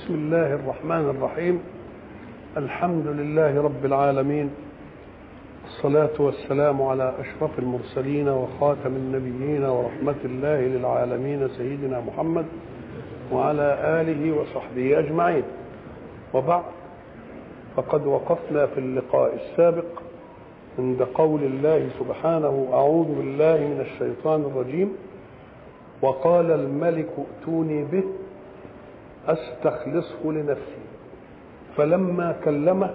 بسم الله الرحمن الرحيم الحمد لله رب العالمين الصلاة والسلام على أشرف المرسلين وخاتم النبيين ورحمة الله للعالمين سيدنا محمد وعلى آله وصحبه أجمعين وبعد فقد وقفنا في اللقاء السابق عند قول الله سبحانه أعوذ بالله من الشيطان الرجيم وقال الملك ائتوني به استخلصه لنفسي فلما كلمه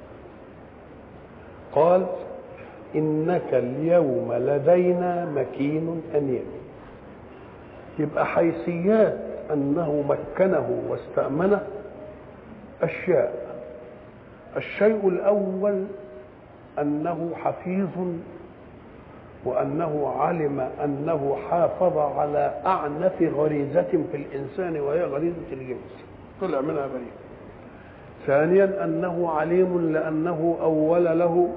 قال انك اليوم لدينا مكين امين يبقى حيثيات انه مكنه واستامنه اشياء الشيء الاول انه حفيظ وأنه علم أنه حافظ على أعنف غريزة في الإنسان وهي غريزة الجنس طلع منها بريء ثانيا أنه عليم لأنه أول له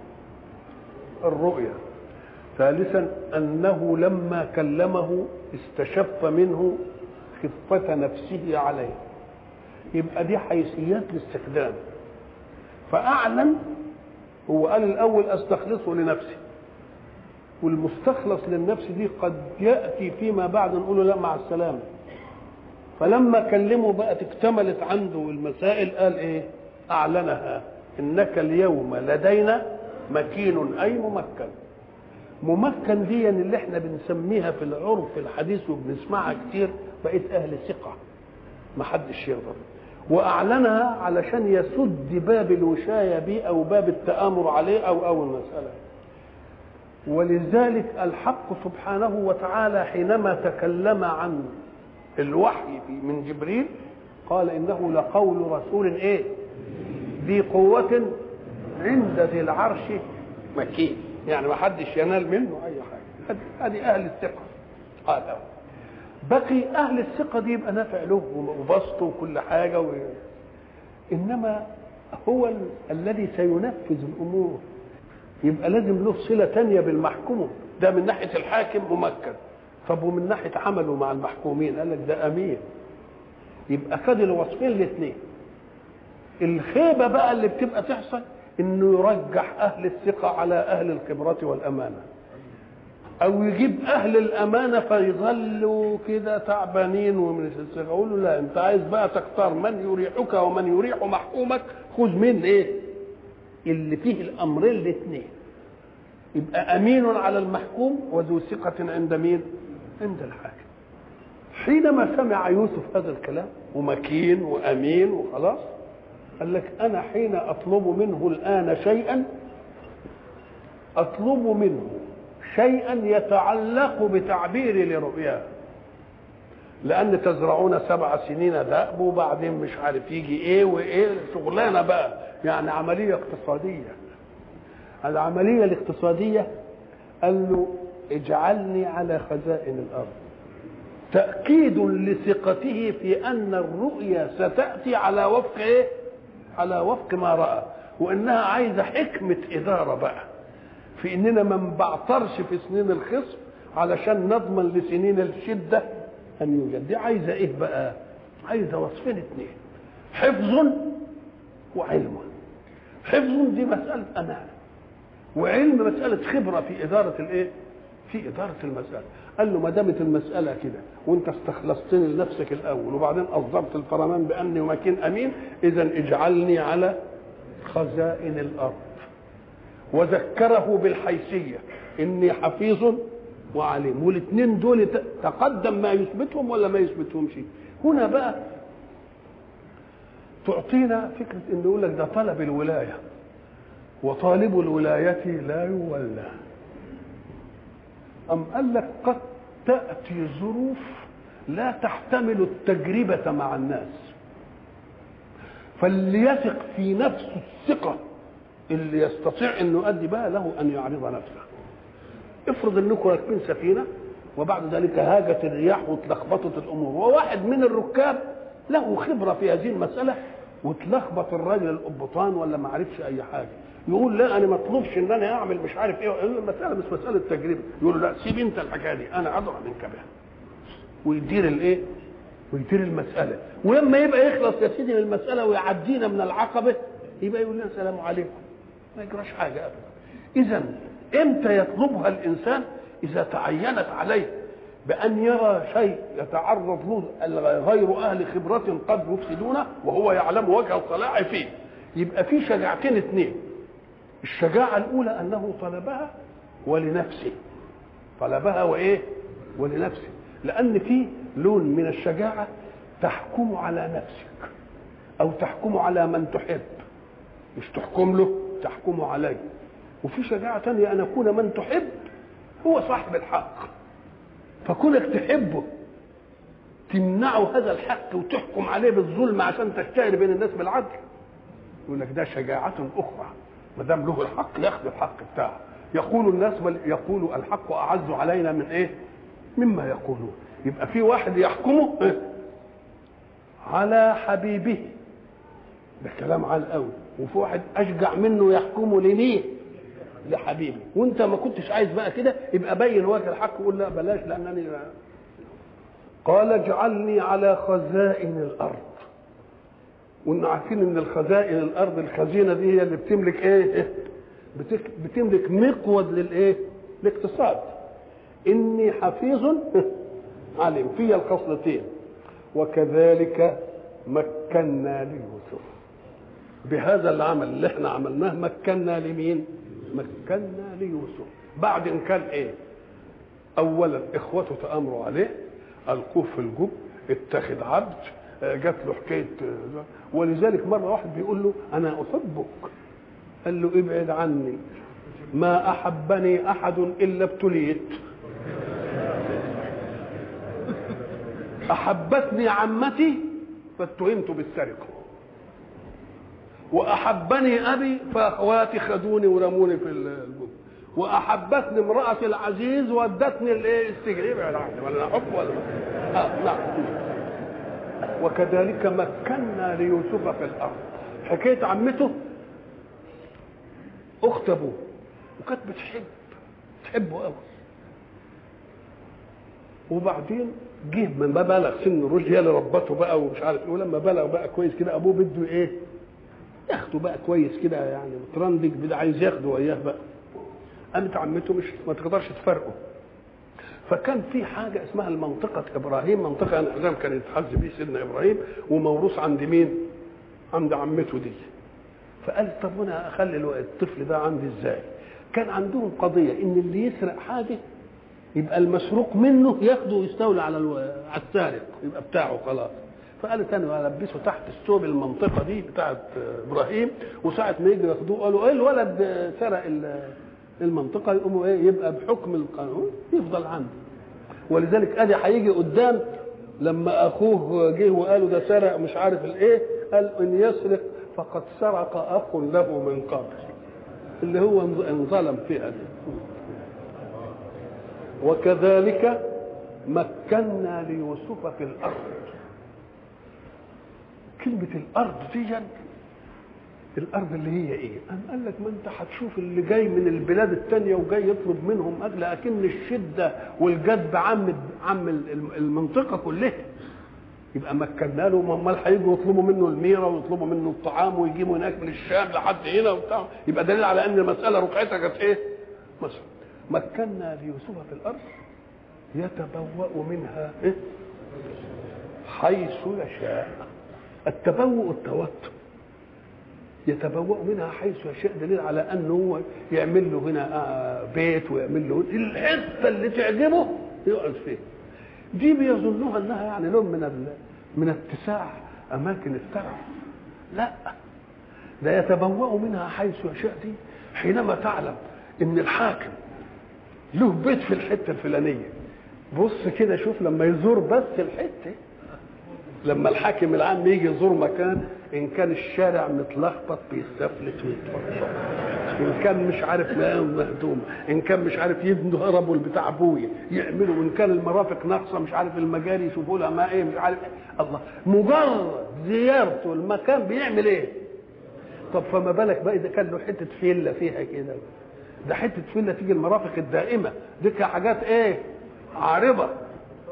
الرؤيا ثالثا أنه لما كلمه استشف منه خفة نفسه عليه يبقى دي حيثيات الاستخدام فأعلن هو قال الأول أستخلصه لنفسي والمستخلص للنفس دي قد ياتي فيما بعد نقول له لا مع السلامه فلما كلمه بقت اكتملت عنده المسائل قال ايه اعلنها انك اليوم لدينا مكين اي ممكن ممكن دي اللي احنا بنسميها في العرف الحديث وبنسمعها كتير بقيت اهل ثقه ما حدش يغضب واعلنها علشان يسد باب الوشايه بيه او باب التامر عليه او او المساله ولذلك الحق سبحانه وتعالى حينما تكلم عن الوحي من جبريل قال انه لقول رسول ايه ذي قوة عند ذي العرش مكين يعني ما حدش ينال منه اي حاجة هذه اهل الثقة قال بقي اهل الثقة دي يبقى نافع له وبسطه وكل حاجة و... انما هو ال... الذي سينفذ الامور يبقى لازم له صله تانية بالمحكوم ده من ناحيه الحاكم ممكن طب ومن ناحيه عمله مع المحكومين قال لك ده امين يبقى خد الوصفين الاثنين الخيبه بقى اللي بتبقى تحصل انه يرجح اهل الثقه على اهل الخبره والامانه او يجيب اهل الامانه فيظلوا كده تعبانين ومن الثقه اقول له لا انت عايز بقى تختار من يريحك ومن يريح محكومك خذ من ايه اللي فيه الامرين الاثنين يبقى امين على المحكوم وذو ثقه عند مين عند الحاكم حينما سمع يوسف هذا الكلام ومكين وامين وخلاص قال لك انا حين اطلب منه الان شيئا اطلب منه شيئا يتعلق بتعبيري لرؤياه لان تزرعون سبع سنين دأب وبعدين مش عارف يجي ايه وايه شغلانه بقى يعني عمليه اقتصاديه العمليه الاقتصاديه قال له اجعلني على خزائن الارض تاكيد لثقته في ان الرؤيا ستاتي على وفق ايه على وفق ما راى وانها عايزه حكمه اداره بقى في اننا ما نبعترش في سنين الخصم علشان نضمن لسنين الشده ان يوجد دي عايزه ايه بقى عايزه وصفين اثنين حفظ وعلم حفظ دي مساله امانه وعلم مساله خبره في اداره الايه في اداره المساله قال له ما دامت المساله كده وانت استخلصتني لنفسك الاول وبعدين اصدرت الفرمان باني مكين امين اذا اجعلني على خزائن الارض وذكره بالحيثيه اني حفيظ وعليم والاثنين دول تقدم ما يثبتهم ولا ما يثبتهمش هنا بقى تعطينا فكرة إن يقول لك ده طلب الولاية وطالب الولاية لا يولى أم قال لك قد تأتي ظروف لا تحتمل التجربة مع الناس فليثق في نفسه الثقة اللي يستطيع أن يؤدي بها له أن يعرض نفسه افرض انكم راكبين سفينه وبعد ذلك هاجت الرياح واتلخبطت الامور وواحد من الركاب له خبره في هذه المساله واتلخبط الراجل القبطان ولا ما عرفش اي حاجه يقول لا انا ما اطلبش ان انا اعمل مش عارف ايه المساله مش مساله تجربه يقول له لا سيب انت الحكايه دي انا ادرى منك بها ويدير الايه ويدير المساله ولما يبقى يخلص يا سيدي من المساله ويعدينا من العقبه يبقى يقول لنا السلام عليكم ما يجراش حاجه ابدا اذا امتى يطلبها الانسان اذا تعينت عليه بان يرى شيء يتعرض له غير اهل خبره قد يفسدونه وهو يعلم وجه الصلاح فيه يبقى في شجاعتين اثنين الشجاعه الاولى انه طلبها ولنفسه طلبها وايه ولنفسه لان في لون من الشجاعه تحكم على نفسك او تحكم على من تحب مش تحكم له تحكم عليه وفي شجاعه ثانيه ان يكون من تحب هو صاحب الحق فكونك تحبه تمنعه هذا الحق وتحكم عليه بالظلم عشان تشتهر بين الناس بالعدل يقول لك ده شجاعة أخرى ما دام له الحق ياخذ الحق بتاعه يقول الناس بل يقول الحق أعز علينا من إيه؟ مما يقولون يبقى في واحد يحكمه إيه؟ على حبيبه ده كلام عال قوي وفي واحد أشجع منه يحكمه لمين؟ لحبيبي وانت ما كنتش عايز بقى كده يبقى بين وجه الحق وقول لا بلاش لانني لا. قال اجعلني على خزائن الارض وان عارفين ان الخزائن الارض الخزينه دي هي اللي بتملك ايه بتك- بتملك مقود للايه الاقتصاد اني حفيظ عليم في الخصلتين وكذلك مكنا ليوسف بهذا العمل اللي احنا عملناه مكنا لمين مكنا ليوسف بعد ان كان ايه اولا اخوته تامروا عليه القوه في الجب اتخذ عبد آه، جات له حكايه آه، ولذلك مره واحد بيقول له انا احبك قال له ابعد عني ما احبني احد الا ابتليت احبتني عمتي فاتهمت بالسرقه واحبني ابي فاخواتي خدوني ورموني في الجب واحبتني امراه العزيز ودتني الايه السجن ابعد عني ولا انا احب ولا آه نعم وكذلك مكنا ليوسف في الارض حكايه عمته اخت ابوه وكانت بتحب تحبه قوي وبعدين جه من ما بلغ سن الرشد هي اللي ربته بقى ومش عارف ايه ولما بلغ بقى كويس كده ابوه بده ايه ياخده بقى كويس كده يعني مترندج بده عايز ياخده وياه بقى قامت عمته مش ما تقدرش تفرقه فكان في حاجه اسمها المنطقه ابراهيم منطقه انعزام كان يتحز بيه سيدنا ابراهيم وموروث عند مين؟ عند عمته دي فقال طب وانا اخلي الو- الطفل ده عندي ازاي؟ كان عندهم قضيه ان اللي يسرق حاجه يبقى المسروق منه ياخده ويستولي على الو... على السارق يبقى بتاعه خلاص فقالت انا البسه تحت الثوب المنطقه دي بتاعت ابراهيم وساعه ما يجي ياخدوه قالوا ايه الولد سرق ال- المنطقه يقوموا ايه يبقى بحكم القانون يفضل عنده ولذلك ادي هيجي قدام لما اخوه جه وقالوا ده سرق مش عارف الايه قال ان يسرق فقد سرق اخ له من قبل اللي هو انظلم فيها دي وكذلك مكنا ليوسف في الارض كلمة الأرض دي الأرض اللي هي إيه؟ أم قال لك ما أنت هتشوف اللي جاي من البلاد التانية وجاي يطلب منهم أجل أكن الشدة والجدب عم عم المنطقة كلها يبقى مكنا له امال هيجوا يطلبوا منه الميره ويطلبوا منه الطعام ويجيبوا هناك من الشام لحد هنا وبتاع يبقى دليل على ان المساله رقعتها كانت ايه؟ مثلا مكنا ليوسف في الارض يتبوأ منها إيه؟ حيث يشاء التبوء التوتر يتبوأ منها حيث يشاء دليل على انه هو يعمل له هنا آه، بيت ويعمل له الحته اللي تعجبه يقعد فيها دي بيظنوها انها يعني لون من ال... من اتساع اماكن الترف لا ده يتبوأ منها حيث يشاء دي حينما تعلم ان الحاكم له بيت في الحته الفلانيه بص كده شوف لما يزور بس الحته لما الحاكم العام يجي يزور مكان ان كان الشارع متلخبط بيستفلت ويتفرج ان كان مش عارف مهدوم ان كان مش عارف يبنوا هربوا بتاع ابويا يعملوا ان كان المرافق ناقصه مش عارف المجاري يشوفوا لها ما ايه مش عارف إيه. الله مجرد زيارته المكان بيعمل ايه طب فما بالك بقى اذا كان له حته فيلا فيها كده ده حته فيلا تيجي المرافق الدائمه دي حاجات ايه عارضه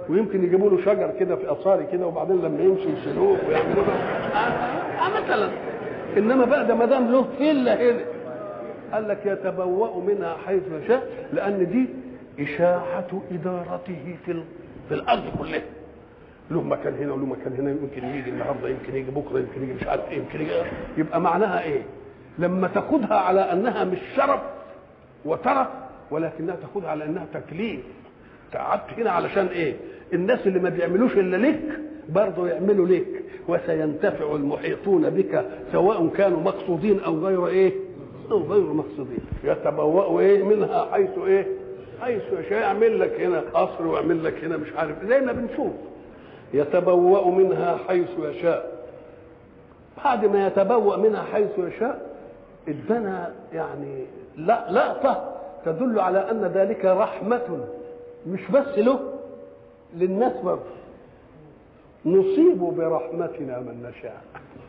ويمكن يجيبوا له شجر كده في اصاري كده وبعدين لما يمشي يشيلوه ويعملوا له آه مثلا انما بقى ده ما دام له فيلا هنا قال لك يتبوأ منها حيث يشاء لان دي اشاعه ادارته في ال- في الارض كلها له مكان هنا وله مكان هنا يمكن يجي النهارده يمكن يجي بكره يمكن يجي مش عارف ايه يمكن يجي يبقى معناها ايه؟ لما تاخدها على انها مش شرف وترف ولكنها تاخدها على انها تكليف قعدت هنا علشان ايه؟ الناس اللي ما بيعملوش الا لك برضه يعملوا لك وسينتفع المحيطون بك سواء كانوا مقصودين او غير ايه؟ او غير مقصودين يتبوأوا ايه منها حيث ايه؟ حيث يشاء يعمل لك هنا قصر ويعمل لك هنا مش عارف زي ما بنشوف يتبوأ منها حيث يشاء بعد ما يتبوأ منها حيث يشاء ادنا يعني لا لقطة تدل على أن ذلك رحمة مش بس له للناس برضه نصيب برحمتنا من نشاء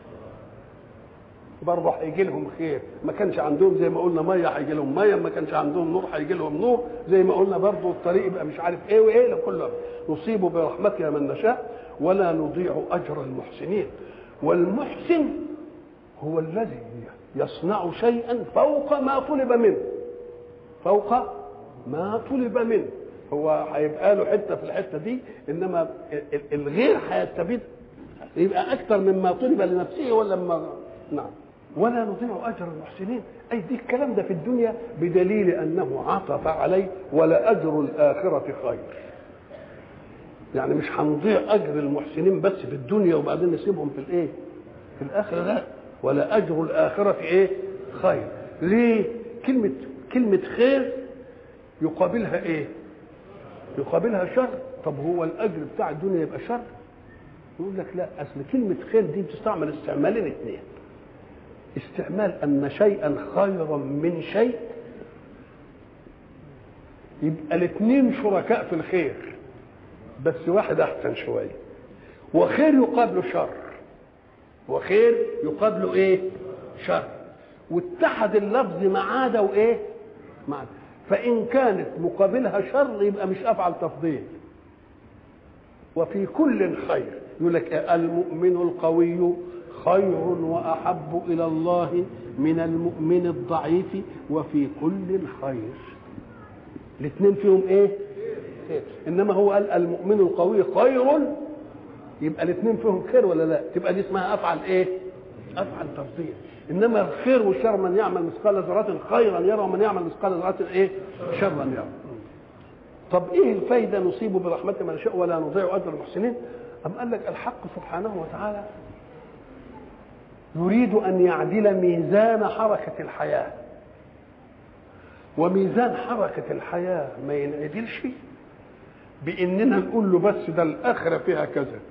برضه هيجي لهم خير ما كانش عندهم زي ما قلنا ميه هيجي لهم ميه ما كانش عندهم نور هيجي لهم نور زي ما قلنا برضه الطريق يبقى مش عارف ايه وايه كله نصيب برحمتنا من نشاء ولا نضيع اجر المحسنين والمحسن هو الذي يصنع شيئا فوق ما طلب منه فوق ما طلب منه هو هيبقى له حته في الحته دي انما الغير هيستفيد يبقى اكثر مما طلب لنفسه ولا ما نعم ولا نضيع اجر المحسنين اي دي الكلام ده في الدنيا بدليل انه عطف عليه ولا اجر الاخره خير يعني مش هنضيع اجر المحسنين بس في الدنيا وبعدين نسيبهم في الايه في الاخره لا ولا اجر الاخره ايه خير ليه كلمه كلمه خير يقابلها ايه يقابلها شر طب هو الاجر بتاع الدنيا يبقى شر يقول لك لا اصل كلمه خير دي بتستعمل استعمالين اثنين استعمال ان شيئا خيرا من شيء يبقى الاثنين شركاء في الخير بس واحد احسن شويه وخير يقابله شر وخير يقابله ايه شر واتحد اللفظ ما عدا وايه ما عدا فان كانت مقابلها شر يبقى مش افعل تفضيل وفي كل خير يقول لك المؤمن القوي خير واحب الى الله من المؤمن الضعيف وفي كل خير الاثنين فيهم ايه خير انما هو قال المؤمن القوي خير يبقى الاثنين فيهم خير ولا لا تبقى دي اسمها افعل ايه افعل تفضيل انما الخير والشر من يعمل مثقال ذره خيرا يرى ومن يعمل مثقال ذره ايه شرا يرى طب ايه الفايده نصيب برحمه من نشاء ولا نضيع اجر المحسنين ام قال لك الحق سبحانه وتعالى يريد ان يعدل ميزان حركه الحياه وميزان حركه الحياه ما ينعدلش باننا نقول له بس ده الاخره فيها كذا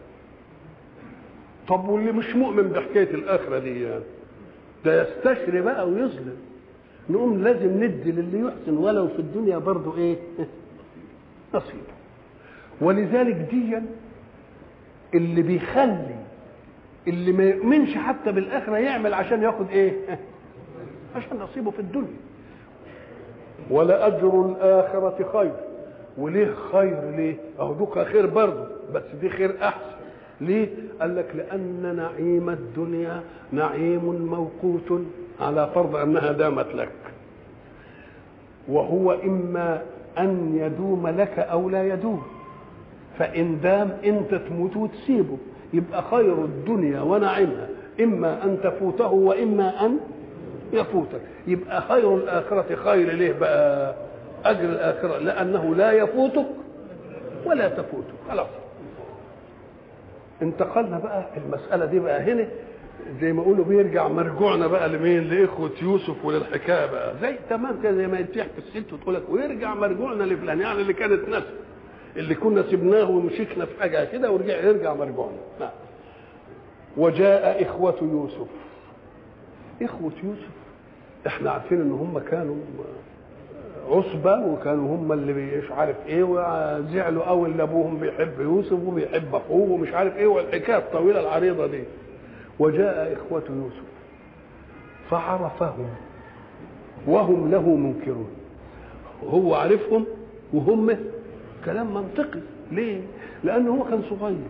طب واللي مش مؤمن بحكايه الاخره دي يعني ده يستشري بقى ويظلم نقوم لازم ندي للي يحسن ولو في الدنيا برضه ايه نصيب ولذلك ديا اللي بيخلي اللي ما يؤمنش حتى بالاخره يعمل عشان ياخد ايه عشان نصيبه في الدنيا ولا اجر الاخره خير وليه خير ليه اهو دوك خير برضه بس دي خير احسن ليه قال لك لان نعيم الدنيا نعيم موقوت على فرض انها دامت لك وهو اما ان يدوم لك او لا يدوم فان دام انت تموت وتسيبه يبقى خير الدنيا ونعيمها اما ان تفوته واما ان يفوتك يبقى خير الاخره خير ليه بقى اجر الاخره لانه لا يفوتك ولا تفوتك خلاص انتقلنا بقى المساله دي بقى هنا زي ما يقولوا بيرجع مرجوعنا بقى لمين لاخوه يوسف وللحكايه بقى زي تمام كده زي ما تحكي الست وتقول لك ويرجع مرجوعنا لفلان يعني اللي كانت ناس اللي كنا سبناه ومشيكنا في حاجه كده ورجع يرجع مرجوعنا نعم وجاء اخوه يوسف اخوه يوسف احنا عارفين ان هم كانوا عصبة وكانوا هم اللي مش عارف ايه وزعلوا قوي اللي ابوهم بيحب يوسف وبيحب اخوه ومش عارف ايه والحكايه الطويله العريضه دي وجاء اخوة يوسف فعرفهم وهم له منكرون هو عرفهم وهم كلام منطقي ليه لانه هو كان صغير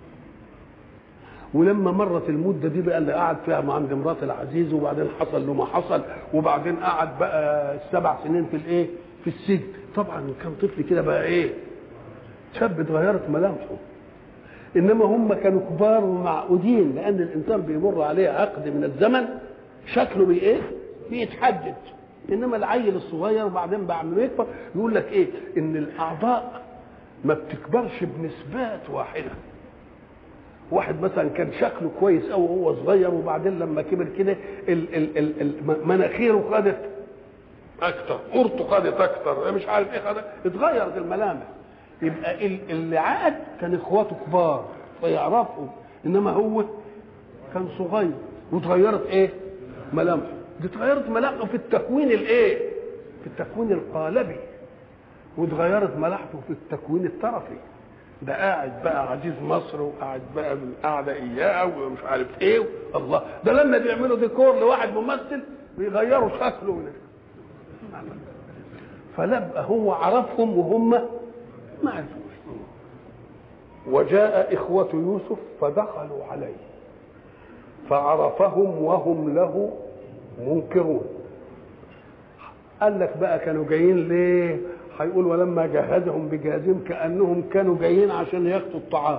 ولما مرت المده دي بقى اللي قعد فيها مع عند مرات العزيز وبعدين حصل له ما حصل وبعدين قعد بقى سبع سنين في الايه في السجن طبعا كان طفل كده بقى ايه شاب اتغيرت ملامحه انما هم كانوا كبار ومعقودين لان الانسان بيمر عليه عقد من الزمن شكله بي ايه بيتحدد انما العيل الصغير وبعدين بعد ما يكبر يقول لك ايه ان الاعضاء ما بتكبرش بنسبات واحده واحد مثلا كان شكله كويس قوي وهو صغير وبعدين لما كبر كده ال- ال- ال- ال- مناخيره خدت اكتر قرطه خدت اكتر مش عارف ايه خدت اتغيرت الملامح يبقى ال- اللي عاد كان اخواته كبار فيعرفوا انما هو كان صغير واتغيرت ايه ملامحه دي اتغيرت ملامحه في التكوين الايه في التكوين القالبي واتغيرت ملامحه في التكوين الطرفي ده قاعد بقى عزيز مصر وقاعد بقى بالقعده اياه ومش عارف ايه الله ده لما بيعملوا ديكور لواحد ممثل بيغيروا شكله فلا هو عرفهم وهم ما عرفوش وجاء إخوة يوسف فدخلوا عليه فعرفهم وهم له منكرون قال لك بقى كانوا جايين ليه هيقول ولما جهزهم بجهازهم كانهم كانوا جايين عشان ياخدوا الطعام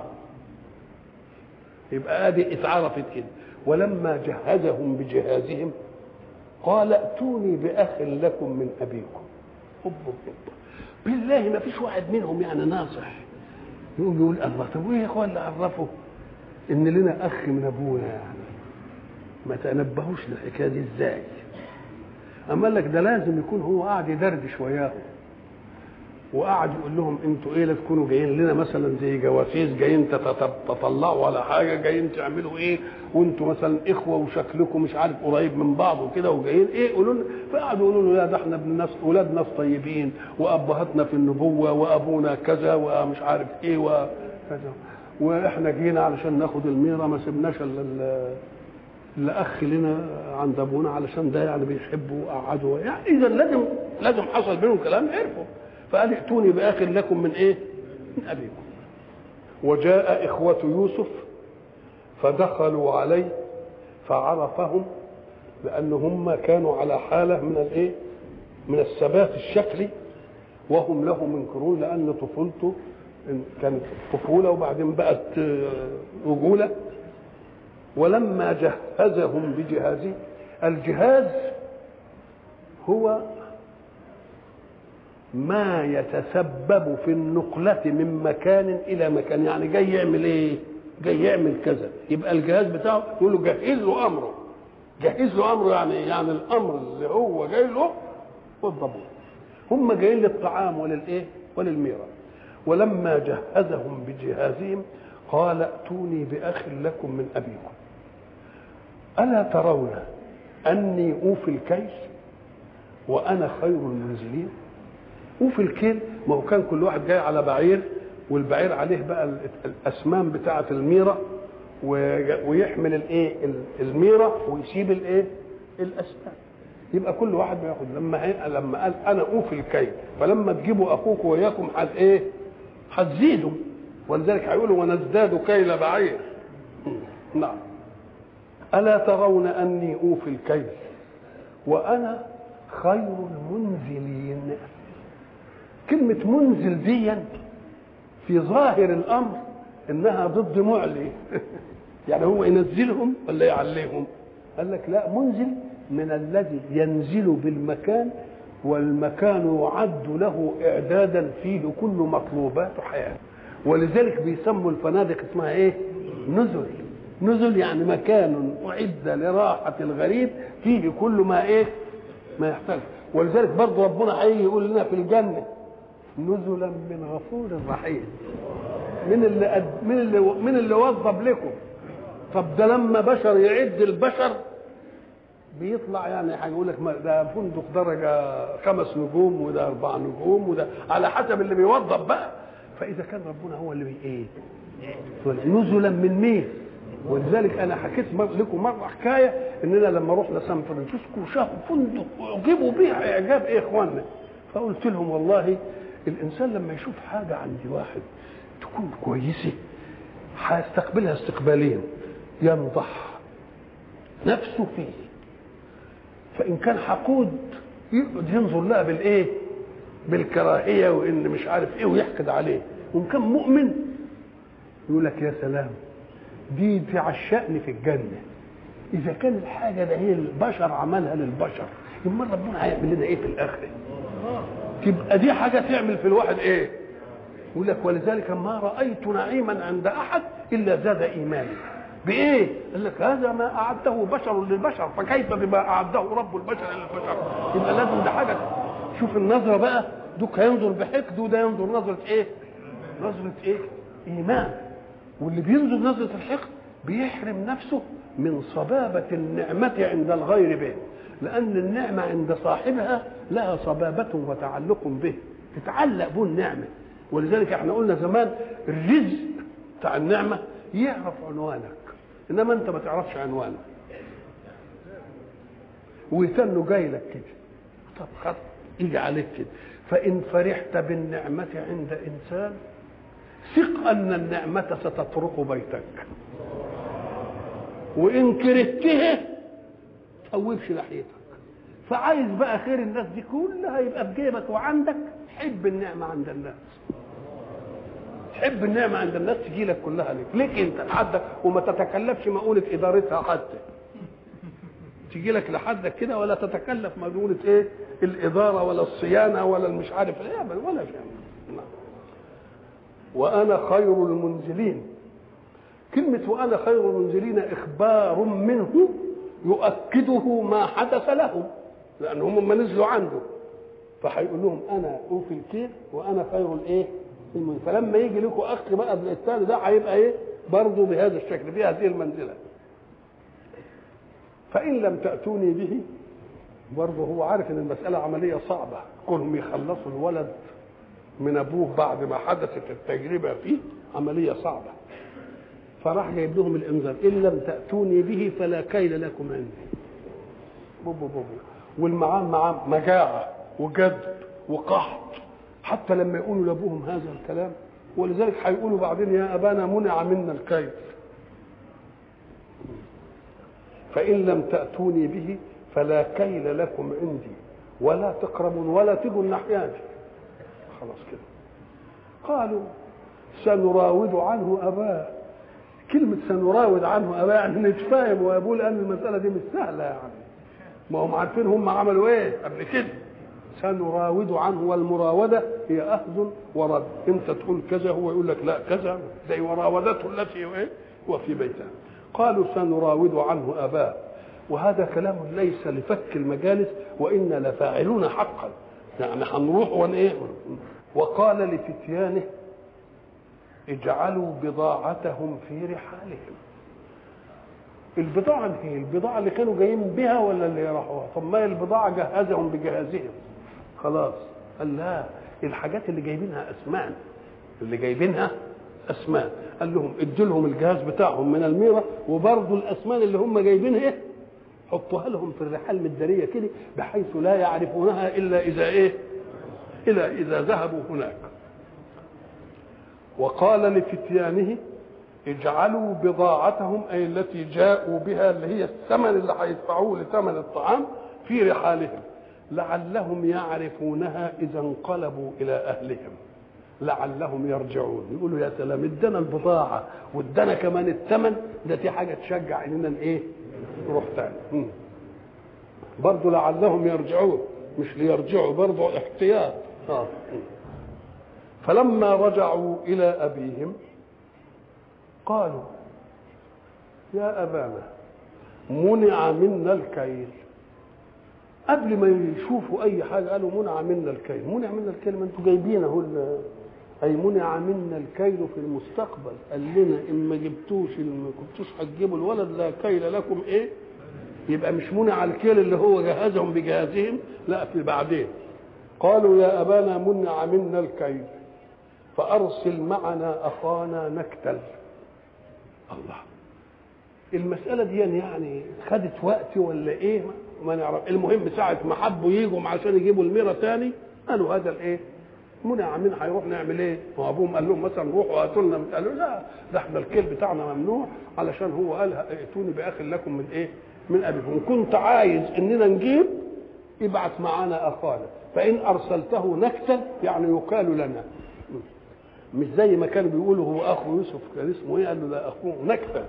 يبقى ادي اتعرفت كده ولما جهزهم بجهازهم قال ائتوني باخ لكم من ابيكم هب هب هب. بالله ما فيش واحد منهم يعني ناصح يقوم يقول الله طب وايه يا اخوان اللي عرفوا ان لنا اخ من ابونا يعني ما تنبهوش للحكايه دي ازاي اما قال لك ده لازم يكون هو قاعد يدردش وياهم وقعد يقول لهم انتوا ايه لا تكونوا جايين لنا مثلا زي جواسيس جايين تتت- تطلعوا على حاجه جايين تعملوا ايه وانتوا مثلا اخوه وشكلكم مش عارف قريب من بعض وكده وجايين ايه قولوا لنا فقعدوا يقولوا له لا ده احنا ابن ناس اولاد ناس طيبين وابهاتنا في النبوه وابونا كذا ومش عارف ايه وكذا واحنا جينا علشان ناخد الميره ما سبناش الا ال- الا اخ لنا عند ابونا علشان ده يعني بيحبه وقعدوا يعني اذا لازم لازم حصل بينهم كلام عرفوا فقال ائتوني باخ لكم من ايه؟ من ابيكم وجاء اخوه يوسف فدخلوا عليه فعرفهم لان هم كانوا على حاله من الايه؟ من الثبات الشكلي وهم له منكرون لان طفولته كانت طفوله وبعدين بقت آه، رجوله ولما جهزهم بجهازه الجهاز هو ما يتسبب في النقلة من مكان إلى مكان يعني جاي يعمل إيه؟ جاي يعمل كذا يبقى الجهاز بتاعه يقول له جهز له أمره جهز له أمره يعني يعني الأمر اللي هو جاي له والضبط هم جايين للطعام وللإيه؟ وللميرة ولما جهزهم بجهازهم قال ائتوني بأخ لكم من أبيكم ألا ترون أني أوفي الكيس وأنا خير المنزلين وفي الكيل ما هو كان كل واحد جاي على بعير والبعير عليه بقى ال- الاسمام بتاعه الميره و- ويحمل الايه ال- الميره ويسيب الايه الاسنان يبقى كل واحد بياخد لما هي- لما قال انا اوفي الكيل فلما تجيبوا اخوكم وياكم حد ايه هتزيدوا ولذلك هيقولوا ونزداد كيل بعير نعم الا ترون اني اوفي الكيل وانا خير المنزلين كلمة منزل دي في ظاهر الأمر إنها ضد معلي يعني هو ينزلهم ولا يعليهم قال لك لا منزل من الذي ينزل بالمكان والمكان يعد له إعدادا فيه كل مطلوبات حياة ولذلك بيسموا الفنادق اسمها إيه نزل نزل يعني مكان أعد لراحة الغريب فيه كل ما إيه ما يحتاج ولذلك برضه ربنا هيجي يقول لنا في الجنه نزلا من غفور رحيم من اللي قد من اللي من اللي وظب لكم طب ده لما بشر يعد البشر بيطلع يعني هيقول لك ما ده فندق درجه خمس نجوم وده اربع نجوم وده على حسب اللي بيوظب بقى فاذا كان ربنا هو اللي بي ايه نزلا من مين ولذلك انا حكيت مر- لكم مره حكايه اننا لما رحنا سان فرانسيسكو وشافوا فندق اعجبوا بيه اعجاب ايه يا اخوانا فقلت لهم والله الانسان لما يشوف حاجه عند واحد تكون كويسه هيستقبلها استقبالين ينضح نفسه فيه فان كان حقود يقعد ينظر لها بالايه بالكراهيه وان مش عارف ايه ويحقد عليه وان كان مؤمن يقول لك يا سلام دي في عشقني في الجنه اذا كان الحاجه ده هي البشر عملها للبشر امال ربنا هيعمل لنا ايه في الاخره تبقى دي حاجه تعمل في الواحد ايه يقول لك ولذلك ما رايت نعيما عند احد الا زاد ايماني بايه قال لك هذا ما اعده بشر للبشر فكيف بما اعده رب البشر للبشر يبقى لازم ده حاجه شوف النظره بقى دوك هينظر بحقد وده ينظر نظره ايه نظره ايه ايمان واللي بينظر نظره الحقد بيحرم نفسه من صبابه النعمه عند الغير به لان النعمه عند صاحبها لها صبابه وتعلق به تتعلق به النعمه ولذلك احنا قلنا زمان الرزق بتاع النعمه يعرف عنوانك انما انت ما تعرفش عنوانك ويتنه جاي لك كده طب خلاص يجي عليك كده فان فرحت بالنعمه عند انسان ثق ان النعمه ستطرق بيتك وان كرهتها توبش ناحيتك فعايز بقى خير الناس دي كلها يبقى في جيبك وعندك حب النعمه عند الناس تحب النعمه عند الناس تجي لك كلها ليك ليك انت لحدك وما تتكلفش مقوله ادارتها حتى تجي لك لحدك كده ولا تتكلف مقوله ايه الاداره ولا الصيانه ولا المش عارف ايه ولا شيء وانا خير المنزلين كلمه وانا خير المنزلين اخبار منه يؤكده ما حدث لهم لان هم ما نزلوا عنده فهيقول لهم انا اوفي الكيل وانا خير الايه المنزل فلما يجي لكم اخ بقى الثاني ده هيبقى ايه برضه بهذا الشكل بهذه المنزله فان لم تاتوني به برضه هو عارف ان المساله عمليه صعبه كونهم يخلصوا الولد من ابوه بعد ما حدثت التجربه فيه عمليه صعبه فراح جايب لهم الانذار ان لم تاتوني به فلا كيل لكم عندي بوبو بوبو والمعام معاه مجاعه وجد وقحط حتى لما يقولوا لابوهم هذا الكلام ولذلك هيقولوا بعدين يا ابانا منع منا الكيل فان لم تاتوني به فلا كيل لكم عندي ولا تقربون ولا تجوا الناحيتي خلاص كده قالوا سنراود عنه اباه كلمة سنراود عنه أباه يعني نتفاهم وأبوه لأن المسألة دي مش سهلة يعني ما هم عارفين هم عملوا إيه قبل كده سنراود عنه والمراودة هي أخذ ورد أنت تقول كذا هو يقول لك لا كذا زي وراودته التي إيه هو في بيتها قالوا سنراود عنه أباه وهذا كلام ليس لفك المجالس وإنا لفاعلون حقا يعني هنروح ون إيه وقال لفتيانه اجعلوا بضاعتهم في رحالهم البضاعة هي البضاعة اللي كانوا جايين بها ولا اللي راحوها طب ما البضاعة جهزهم بجهازهم خلاص قال لا الحاجات اللي جايبينها أسمان اللي جايبينها أسمان قال لهم ادوا لهم الجهاز بتاعهم من الميرة وبرضه الأسمان اللي هم جايبينها ايه حطوها لهم في الرحال مدارية كده بحيث لا يعرفونها إلا إذا إيه إلا إذا ذهبوا هناك وقال لفتيانه اجعلوا بضاعتهم اي التي جاءوا بها اللي هي الثمن اللي هيدفعوه لثمن الطعام في رحالهم لعلهم يعرفونها اذا انقلبوا الى اهلهم لعلهم يرجعون يقولوا يا سلام ادانا البضاعه وادانا كمان الثمن ده دي حاجه تشجع اننا ايه نروح تاني برضه لعلهم يرجعون مش ليرجعوا برضه احتياط اه فلما رجعوا الى ابيهم قالوا يا ابانا منع منا الكيل قبل ما يشوفوا اي حاجه قالوا منع منا الكيل منع منا الكيل ما انتوا جايبين اهو اي منع منا الكيل في المستقبل قال لنا ان ما جبتوش ما كنتوش هتجيبوا الولد لا كيل لكم ايه يبقى مش منع الكيل اللي هو جهزهم بجهازهم لا في بعدين قالوا يا ابانا منع منا الكيل فارسل معنا اخانا نكتل الله المسألة دي يعني خدت وقت ولا ايه ما نعرف المهم ساعة ما حبوا يجوا عشان يجيبوا الميرة تاني قالوا هذا الايه منع من هيروح نعمل ايه؟ ما ابوهم قال لهم مثلا روحوا هاتوا لنا قالوا لا ده احنا الكيل بتاعنا ممنوع علشان هو قال ائتوني باخ لكم من ايه؟ من ابيكم وان كنت عايز اننا نجيب ابعث معانا اخانا فان ارسلته نكتل يعني يقال لنا مش زي ما كانوا بيقولوا هو اخو يوسف كان اسمه ايه؟ قال له لا اخوه نكتل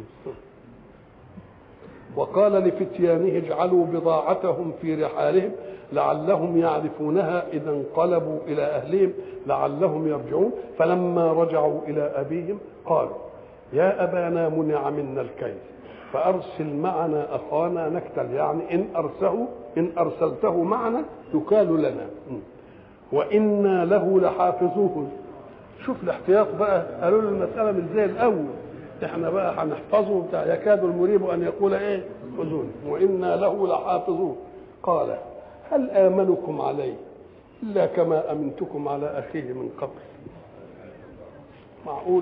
وقال لفتيانه اجعلوا بضاعتهم في رحالهم لعلهم يعرفونها اذا انقلبوا الى اهلهم لعلهم يرجعون فلما رجعوا الى ابيهم قالوا يا ابانا منع منا الكيل فارسل معنا اخانا نكتل يعني ان ارسله ان ارسلته معنا يكال لنا وانا له لحافظوه شوف الاحتياط بقى قالوا له المساله مش زي الاول احنا بقى هنحفظه بتاع يكاد المريب ان يقول ايه خذوني وانا له لحافظون قال هل امنكم عليه الا كما امنتكم على اخيه من قبل معقول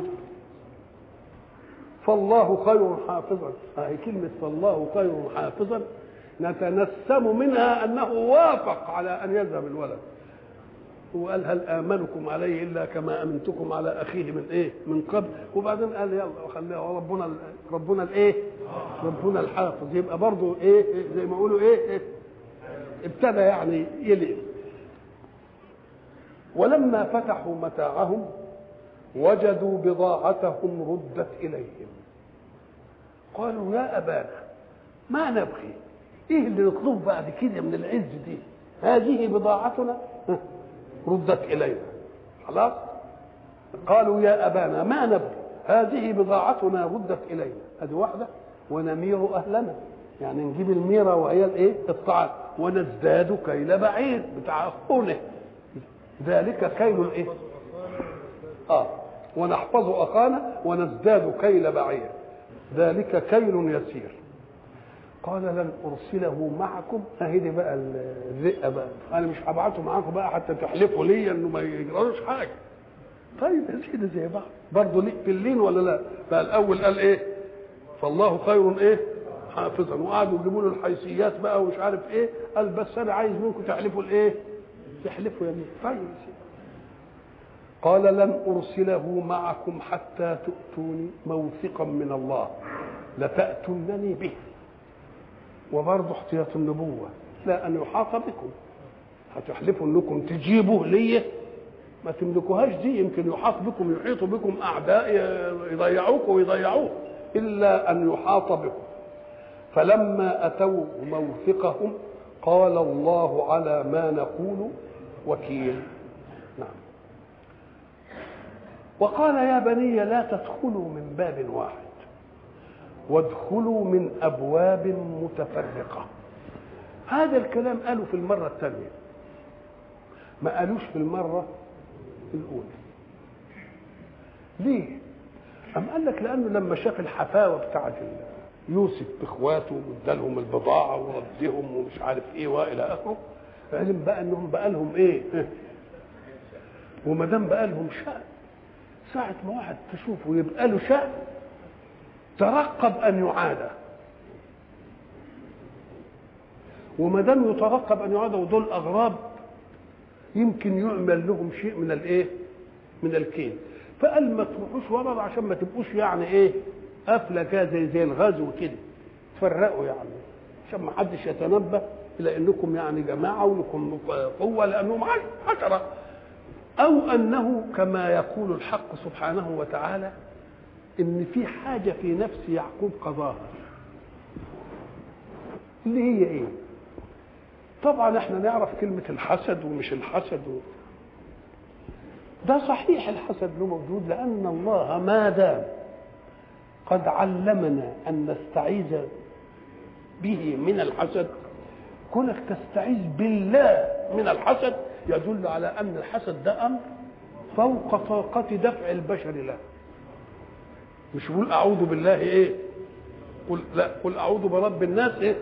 فالله خير حافظا هذه كلمة فالله خير حافظا نتنسم منها أنه وافق على أن يذهب الولد هو قال هل آمنكم عليه إلا كما أمنتكم على أخيه من إيه من قبل وبعدين قال يلا خليها ربنا ربنا الإيه ربنا الحافظ يبقى برضه إيه, إيه زي ما يقولوا إيه, إيه ابتدى يعني يلئم ولما فتحوا متاعهم وجدوا بضاعتهم ردت إليهم قالوا يا أبانا ما نبغي إيه اللي نطلبه بعد كده من العز دي هذه بضاعتنا ردت إلينا خلاص قالوا يا أبانا ما نبغي هذه بضاعتنا ردت إلينا هذه واحدة ونمير أهلنا يعني نجيب الميرة وهي الايه الطعام ونزداد كيل بعير بتاع اخونا ذلك كيل الايه اه ونحفظ اخانا ونزداد كيل بعير ذلك كيل يسير قال لن ارسله معكم اهي دي بقى الرئه بقى انا مش هبعته معاكم بقى حتى تحلفوا لي انه ما يجرالوش حاجه طيب يا سيدي زي بعض برضه ليك في اللين ولا لا فالاول قال ايه فالله خير ايه حافظا وقعدوا يجيبوا له الحيثيات بقى ومش عارف ايه قال بس انا عايز منكم تحلفوا الايه تحلفوا يمين طيب قال لن ارسله معكم حتى تؤتوني موثقا من الله لتاتونني به وبرضه احتياط النبوه لا ان يحاط بكم هتحلفوا انكم تجيبوه لي ما تملكوهاش دي يمكن يحاط بكم يحيط بكم اعداء يضيعوك ويضيعوه الا ان يحاط بكم فلما اتوا موثقهم قال الله على ما نقول وكيل نعم وقال يا بني لا تدخلوا من باب واحد وادخلوا من ابواب متفرقه هذا الكلام قالوا في المره الثانيه ما قالوش في المره الاولى ليه أم قال لك لأنه لما شاف الحفاوة بتاعت يوسف بإخواته وادالهم البضاعة وردهم ومش عارف إيه وإلى آخره علم بقى إنهم بقى لهم إيه وما دام بقى لهم شأن ساعة ما واحد تشوفه يبقى له شأن ترقب أن يعاد وما دام يترقب أن يعاد ودول أغراب يمكن يعمل لهم شيء من الإيه؟ من الكيل فقال ما تروحوش ورا عشان ما تبقوش يعني ايه قافله كده زي زي الغزو كده تفرقوا يعني عشان ما حدش يتنبه الى انكم يعني جماعه ولكم قوه لانهم عشره او انه كما يقول الحق سبحانه وتعالى ان في حاجه في نفس يعقوب قضاها اللي هي ايه طبعا احنا نعرف كلمه الحسد ومش الحسد و... ده صحيح الحسد له موجود لأن الله ما دام قد علمنا أن نستعيذ به من الحسد كونك تستعيذ بالله من الحسد يدل على أن الحسد ده أمر فوق طاقة دفع البشر له مش يقول أعوذ بالله إيه قل لا قل أعوذ برب الناس إيه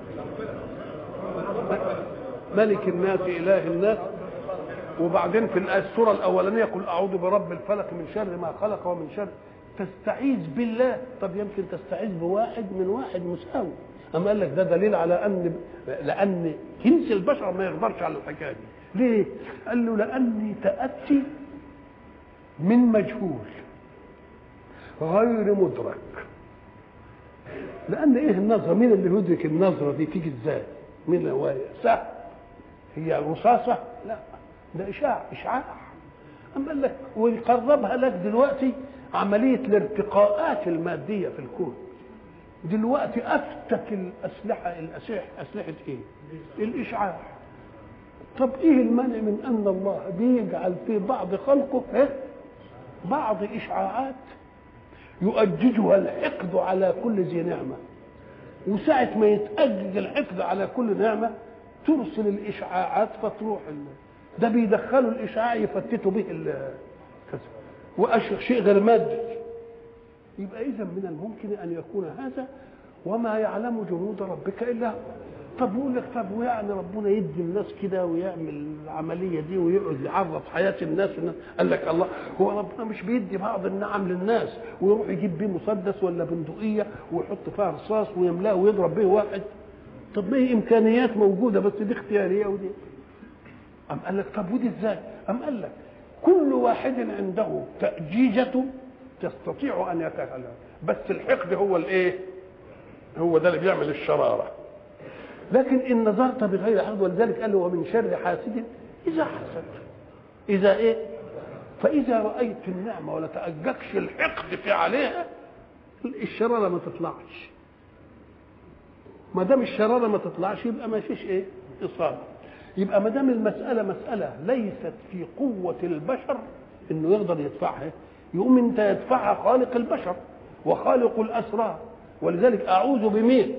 ملك الناس إله الناس وبعدين في السورة الأولانية قل أعوذ برب الفلق من شر ما خلق ومن شر تستعيذ بالله طب يمكن تستعيذ بواحد من واحد مساوي أما قال لك ده دليل على أن لأن جنس البشر ما يقدرش على الحكاية دي ليه قال له لاني تاتي من مجهول غير مدرك لان ايه النظره مين اللي يدرك النظره دي تيجي ازاي مين هو سهل هي رصاصه لا ده اشاع اشعاع اما قال لك ويقربها لك دلوقتي عمليه الارتقاءات الماديه في الكون دلوقتي افتك الاسلحه الاسلحه اسلحه ايه الاشعاع طب ايه المانع من ان الله بيجعل في بعض خلقه إيه؟ بعض اشعاعات يؤججها الحقد على كل ذي نعمه وساعة ما يتأجج الحقد على كل نعمة ترسل الإشعاعات فتروح ال... ده بيدخلوا الإشعاع يفتتوا به ال... وأشياء شيء غير مادي يبقى إذا من الممكن أن يكون هذا وما يعلم جنود ربك إلا هو طب يقول لك طب ويعني ربنا يدي الناس كده ويعمل العمليه دي ويقعد يعرف حياه الناس الناس قال لك الله هو ربنا مش بيدي بعض النعم للناس ويروح يجيب بيه مسدس ولا بندقيه ويحط فيها رصاص ويملاه ويضرب به واحد طب ما هي امكانيات موجوده بس دي اختياريه ودي أم قال لك طب ودي ازاي؟ أم قال لك كل واحد عنده تأجيجة تستطيع أن يتكلم بس الحقد هو الإيه؟ هو ده اللي بيعمل الشرارة لكن ان نظرت بغير حقد ولذلك قال له ومن شر حاسد اذا حسد اذا ايه فاذا رايت النعمه ولا تاجكش الحقد في عليها الشراره ما تطلعش ما دام الشراره ما تطلعش يبقى ما فيش ايه اصابه يبقى ما دام المساله مساله ليست في قوه البشر انه يقدر يدفعها يقوم انت يدفعها خالق البشر وخالق الاسرار ولذلك اعوذ بمين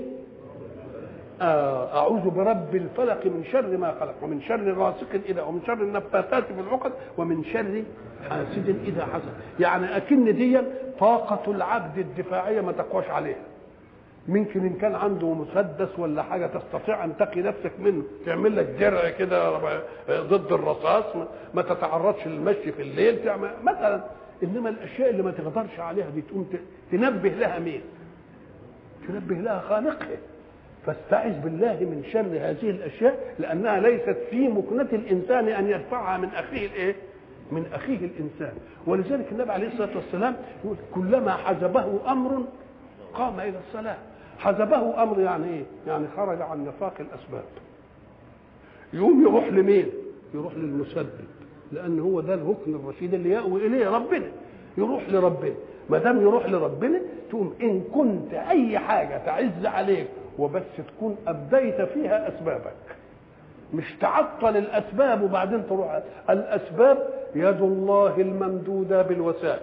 أعوذ برب الفلق من شر ما خلق ومن شر غاسق إذا ومن شر النفاثات في العقد ومن شر حاسد إذا حسد يعني أكن دي طاقة العبد الدفاعية ما تقواش عليها ممكن إن كان عنده مسدس ولا حاجة تستطيع أن تقي نفسك منه تعمل لك درع كده ضد الرصاص ما تتعرضش للمشي في الليل تعمل مثلا إنما الأشياء اللي ما تقدرش عليها دي تقوم تنبه لها مين؟ تنبه لها خالقها فاستعذ بالله من شر هذه الاشياء لانها ليست في مكنه الانسان ان يدفعها من اخيه الايه؟ من اخيه الانسان ولذلك النبي عليه الصلاه والسلام يقول كلما حزبه امر قام الى الصلاه حزبه امر يعني ايه؟ يعني خرج عن نطاق الاسباب يقوم يروح لمين؟ يروح للمسبب لان هو ده الركن الرشيد اللي يأوي اليه ربنا يروح لربنا ما دام يروح لربنا تقوم ان كنت اي حاجه تعز عليك وبس تكون ابديت فيها اسبابك مش تعطل الاسباب وبعدين تروح الاسباب يد الله الممدوده بالوسائل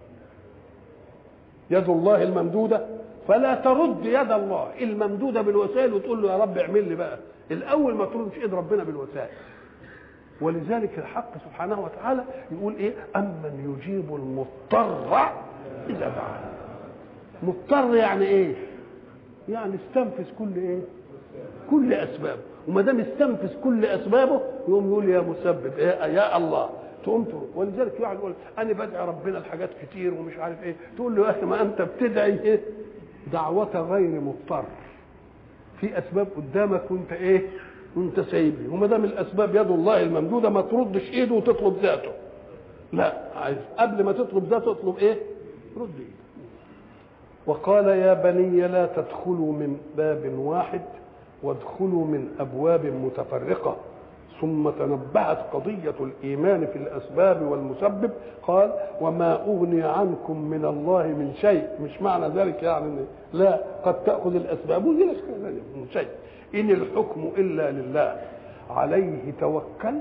يد الله الممدوده فلا ترد يد الله الممدوده بالوسائل وتقول له يا رب اعمل لي بقى الاول ما تردش ايد ربنا بالوسائل ولذلك الحق سبحانه وتعالى يقول ايه امن يجيب المضطر اذا دعاه مضطر يعني ايه يعني استنفذ كل ايه كل اسبابه وما دام استنفذ كل اسبابه يقوم يقول يا مسبب إيه يا الله تقوم تروح ولذلك يقعد يقول انا بدعي ربنا الحاجات كتير ومش عارف ايه تقول له يا اخي ما انت بتدعي ايه دعوة غير مضطر في اسباب قدامك وانت ايه وانت سايبني وما دام الاسباب يد الله الممدوده ما تردش ايده وتطلب ذاته لا عايز قبل ما تطلب ذاته اطلب ايه رد ايده وقال يا بني لا تدخلوا من باب واحد وادخلوا من ابواب متفرقه ثم تنبهت قضيه الايمان في الاسباب والمسبب قال وما اغني عنكم من الله من شيء مش معنى ذلك يعني لا قد تاخذ الاسباب وزي من شيء ان الحكم الا لله عليه توكلت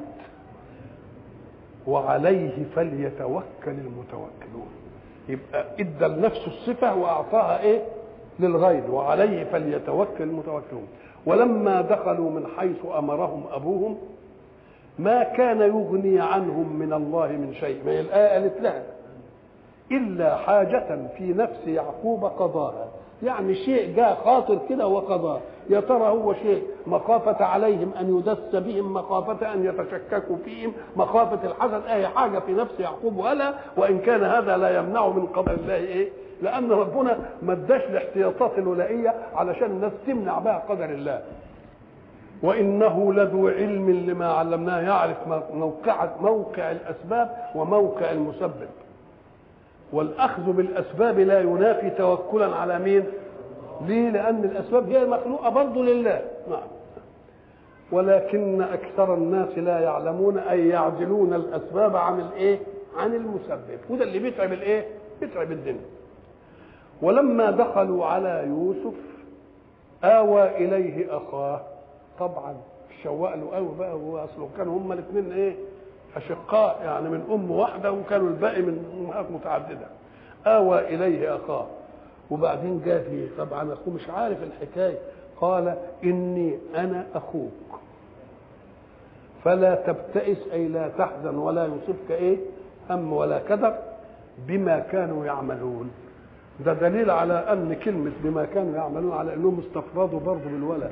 وعليه فليتوكل المتوكلون يبقى ادى لنفسه الصفه واعطاها ايه للغير وعليه فليتوكل المتوكلون ولما دخلوا من حيث امرهم ابوهم ما كان يغني عنهم من الله من شيء ما هي الايه قالت لها الا حاجه في نفس يعقوب قضاها يعني شيء جاء خاطر كده وقضاه يا ترى هو شيء مخافة عليهم أن يدس بهم مخافة أن يتشككوا فيهم مخافة الحسد أي حاجة في نفس يعقوب ولا وإن كان هذا لا يمنع من قضاء الله إيه لأن ربنا ما اداش الاحتياطات الولائية علشان الناس تمنع بها قدر الله وانه لذو علم لما علمناه يعرف موقع موقع الاسباب وموقع المسبب والاخذ بالاسباب لا ينافي توكلا على مين ليه لان الاسباب هي مخلوقه برضه لله نعم ولكن اكثر الناس لا يعلمون اي يعدلون الاسباب عن الايه عن المسبب وده اللي بيتعب الايه بيتعب الدنيا ولما دخلوا على يوسف آوى إليه أخاه طبعا شوق له قوي بقى هو أصله كانوا هما الاثنين إيه أشقاء يعني من أم واحدة وكانوا الباقي من أمهات متعددة آوى إليه أخاه وبعدين جاء فيه طبعا أخوه مش عارف الحكاية قال إني أنا أخوك فلا تبتئس أي لا تحزن ولا يصبك إيه هم ولا كدر بما كانوا يعملون ده دليل على ان كلمه بما كانوا يعملون على انهم استفردوا برضه بالولد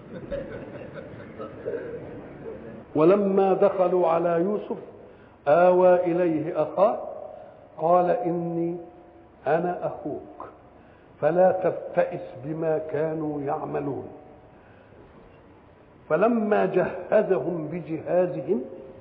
ولما دخلوا على يوسف آوى إليه أخاه قال إني أنا أخوك فلا تبتئس بما كانوا يعملون فلما جهزهم بجهازهم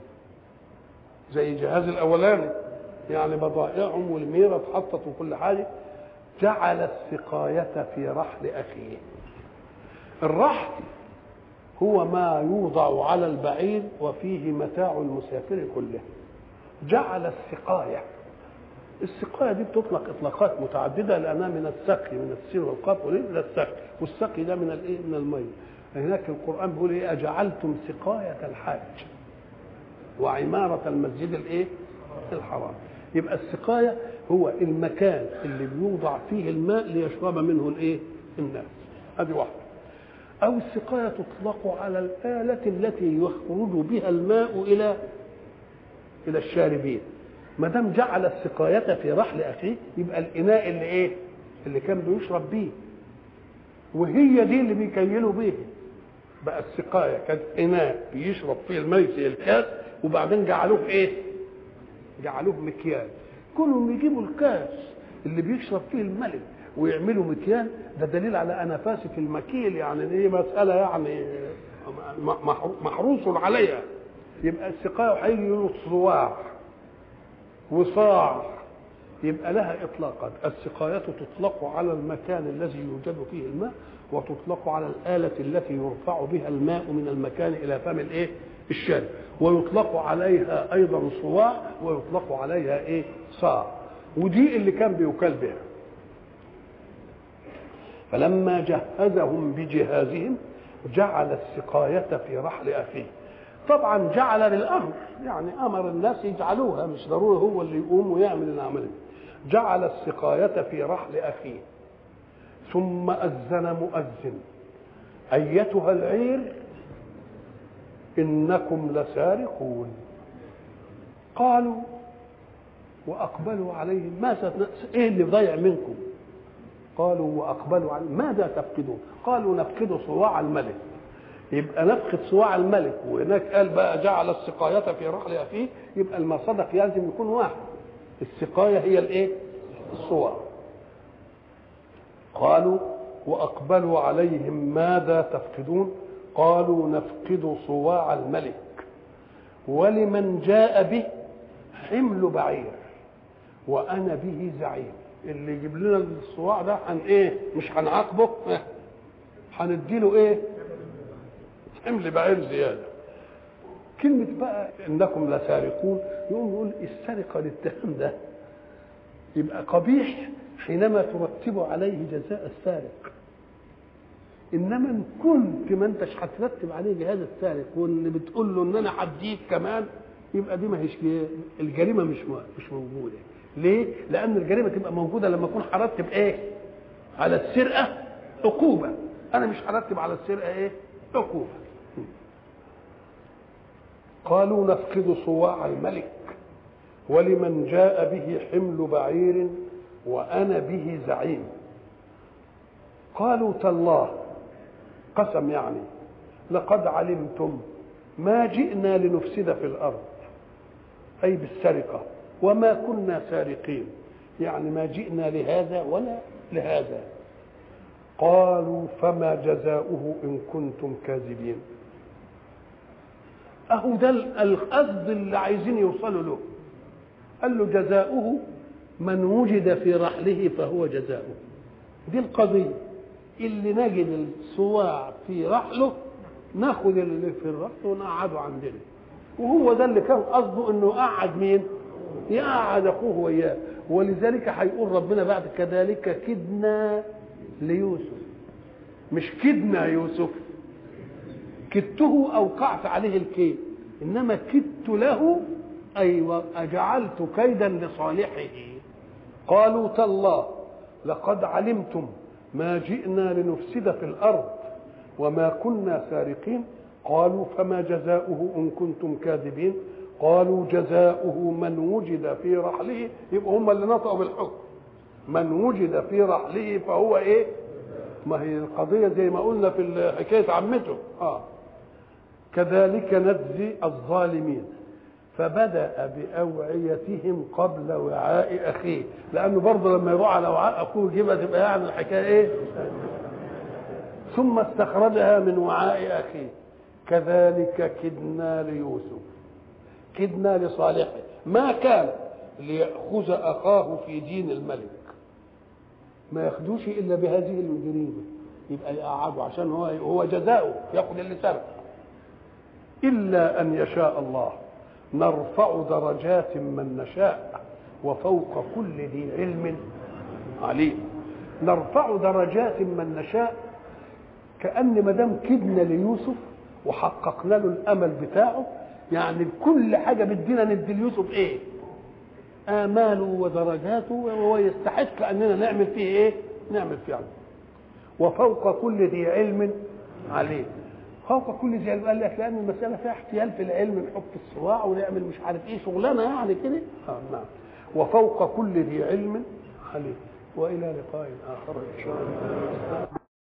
زي جهاز الأولاني يعني بضائعهم والميرة اتحطت وكل حاجة جعل السقاية في رحل أخيه الرحل هو ما يوضع على البعير وفيه متاع المسافر كله جعل السقاية السقاية دي بتطلق إطلاقات متعددة لأنها من السقي من السين والقاف إلى السقي والسقي ده من الإيه من المية هناك القرآن بيقول إيه أجعلتم سقاية الحاج وعمارة المسجد الإيه الحرام يبقى السقاية هو المكان اللي بيوضع فيه الماء ليشرب منه الايه الناس هذه واحده او السقايه تطلق على الاله التي يخرج بها الماء الى الى الشاربين ما دام جعل السقايه في رحل اخيه يبقى الاناء اللي ايه اللي كان بيشرب بيه وهي دي اللي بيكيلوا بيه بقى السقايه كانت اناء بيشرب فيه الماء في الكاس وبعدين جعلوه ايه جعلوه مكيال كلهم يجيبوا الكاس اللي بيشرب فيه الملك ويعملوا مكيال ده دليل على انفاسه المكيل يعني دي مساله يعني محروس عليها يبقى السقايه هيجي له صواع وصاع يبقى لها اطلاقات السقايه تطلق على المكان الذي يوجد فيه الماء وتطلق على الآلة التي يرفع بها الماء من المكان إلى فم الإيه؟ الشارب ويطلق عليها أيضا صواع ويطلق عليها إيه؟ صاع ودي اللي كان بيكال بها فلما جهزهم بجهازهم جعل السقاية في رحل أخيه طبعا جعل للأمر يعني أمر الناس يجعلوها مش ضروري هو اللي يقوم ويعمل العمل جعل السقاية في رحل أخيه ثم أذن مؤذن أيتها العير إنكم لسارقون قالوا وأقبلوا عليهم ماذا إيه اللي ضيع منكم قالوا وأقبلوا عليهم ماذا تفقدون قالوا نفقد صواع الملك يبقى نفقد صواع الملك وهناك قال بقى جعل السقاية في رحل أخيه يبقى المصدق يلزم يكون واحد السقاية هي الإيه الصواع قالوا واقبلوا عليهم ماذا تفقدون قالوا نفقد صواع الملك ولمن جاء به حمل بعير وانا به زعيم اللي يجيب لنا الصواع ده عن ايه مش هنعاقبه هنديله ايه حمل بعير زياده كلمة بقى انكم لسارقون يقوم يقول السرقة الاتهام ده يبقى قبيح حينما ترتب عليه جزاء السارق انما ان كنت ما انتش هترتب عليه جهاز السارق واللي بتقول له ان انا هديك كمان يبقى دي ما هيش الجريمه مش مش موجوده ليه؟ لان الجريمه تبقى موجوده لما اكون هرتب ايه؟ على السرقه عقوبه انا مش هرتب على السرقه ايه؟ عقوبه قالوا نفقد صواع الملك ولمن جاء به حمل بعير وانا به زعيم قالوا تالله قسم يعني لقد علمتم ما جئنا لنفسد في الارض اي بالسرقه وما كنا سارقين يعني ما جئنا لهذا ولا لهذا قالوا فما جزاؤه ان كنتم كاذبين اهو ده القصد اللي عايزين يوصلوا له قال له جزاؤه من وجد في رحله فهو جزاؤه دي القضيه اللي نجد الصواع في رحله ناخد اللي في الرحل ونقعده عندنا وهو ده اللي كان قصده انه قعد مين يقعد اخوه وياه ولذلك هيقول ربنا بعد كذلك كدنا ليوسف مش كدنا يوسف كدته اوقعت عليه الكيد انما كدت له اي اجعلت كيدا لصالحه قالوا تالله لقد علمتم ما جئنا لنفسد في الارض وما كنا سارقين قالوا فما جزاؤه ان كنتم كاذبين قالوا جزاؤه من وجد في رحله يبقى هم اللي نطقوا بالحكم من وجد في رحله فهو ايه ما هي القضيه زي ما قلنا في حكايه عمته اه كذلك نجزي الظالمين فبدا باوعيتهم قبل وعاء اخيه لانه برضه لما يروح على وعاء اخوه يجيبها تبقى يعني الحكايه ايه ثم استخرجها من وعاء اخيه كذلك كدنا ليوسف كدنا لصالحه ما كان ليأخذ أخاه في دين الملك ما ياخدوش إلا بهذه الجريمة يبقى يقعدوا عشان هو هو جزاؤه ياخد اللي سرق إلا أن يشاء الله نرفع درجات من نشاء وفوق كل ذي علم عليم نرفع درجات من نشاء كأن ما دام كدنا ليوسف وحققنا له الأمل بتاعه يعني كل حاجة بدينا ندي ليوسف ايه آماله ودرجاته وهو يستحق أننا نعمل فيه ايه نعمل فيه علم. وفوق كل ذي علم عليه فوق كل ذي علم قال لك لأن المسألة فيها احتيال في العلم نحط الصواع ونعمل مش عارف ايه شغلانة يعني كده آه نعم وفوق كل ذي علم عليه وإلى لقاء آخر إن شاء الله